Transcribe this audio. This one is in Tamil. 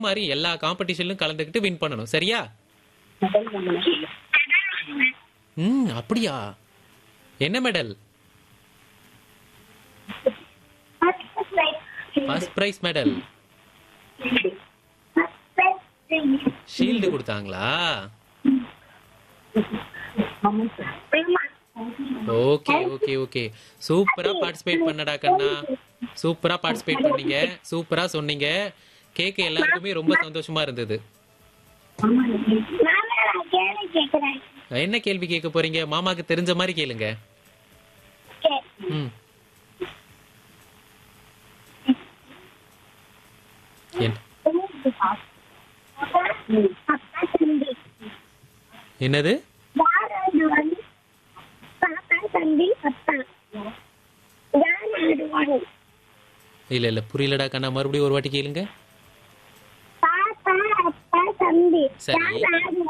மாதிரி எல்லா காம்படிஷன்லயும் கலந்துக்கிட்டு வின் பண்ணணும் சரியா ம் அப்படியா என்ன medal first prize medal shield கொடுத்தாங்களா ஓகே ஓகே ஓகே சூப்பரா பார்ட்டிசிபேட் பண்ணடா கண்ணா சூப்பரா பார்ட்டிசிபேட் பண்ணீங்க சூப்பரா சொன்னீங்க கேட்க எல்லாருக்குமே ரொம்ப சந்தோஷமா இருந்தது என்ன கேள்வி கேட்க போறீங்க மாமாக்கு தெரிஞ்ச மாதிரி கேளுங்க ம் என்- என்னது தம்பி அப்பா யார் ஆடுவாங்க இல்ல இல்ல புரியலடா கண்ணா மறுபடியும் ஒரு வாட்டி கேளுங்க தாத்தா அப்பா தம்பி சரி. யார் ஆடுவாங்க